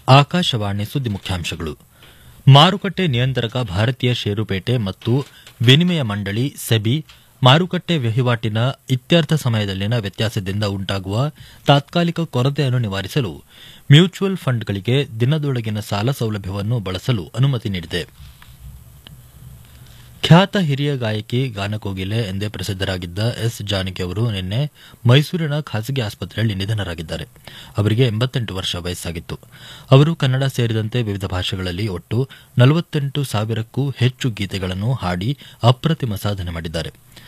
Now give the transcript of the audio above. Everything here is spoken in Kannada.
ಆಕಾಶವಾಣಿ ಸುದ್ದಿ ಮುಖ್ಯಾಂಶಗಳು ಮಾರುಕಟ್ಟೆ ನಿಯಂತ್ರಕ ಭಾರತೀಯ ಷೇರುಪೇಟೆ ಮತ್ತು ವಿನಿಮಯ ಮಂಡಳಿ ಸೆಬಿ ಮಾರುಕಟ್ಟೆ ವಹಿವಾಟಿನ ಇತ್ಯರ್ಥ ಸಮಯದಲ್ಲಿನ ವ್ಯತ್ಯಾಸದಿಂದ ಉಂಟಾಗುವ ತಾತ್ಕಾಲಿಕ ಕೊರತೆಯನ್ನು ನಿವಾರಿಸಲು ಮ್ಯೂಚುವಲ್ ಫಂಡ್ಗಳಿಗೆ ದಿನದೊಳಗಿನ ಸಾಲ ಸೌಲಭ್ಯವನ್ನು ಬಳಸಲು ಅನುಮತಿ ನೀಡಿದೆ ಖ್ಯಾತ ಹಿರಿಯ ಗಾಯಕಿ ಗಾನಕೋಗಿಲೆ ಎಂದೇ ಪ್ರಸಿದ್ದರಾಗಿದ್ದ ಎಸ್ ಜಾನಕಿ ಅವರು ನಿನ್ನೆ ಮೈಸೂರಿನ ಖಾಸಗಿ ಆಸ್ಪತ್ರೆಯಲ್ಲಿ ನಿಧನರಾಗಿದ್ದಾರೆ ಅವರಿಗೆ ಎಂಬತ್ತೆಂಟು ವರ್ಷ ವಯಸ್ಸಾಗಿತ್ತು ಅವರು ಕನ್ನಡ ಸೇರಿದಂತೆ ವಿವಿಧ ಭಾಷೆಗಳಲ್ಲಿ ಒಟ್ಟು ನಲವತ್ತೆಂಟು ಸಾವಿರಕ್ಕೂ ಹೆಚ್ಚು ಗೀತೆಗಳನ್ನು ಹಾಡಿ ಅಪ್ರತಿಮ ಸಾಧನೆ ಮಾಡಿದ್ದಾರೆ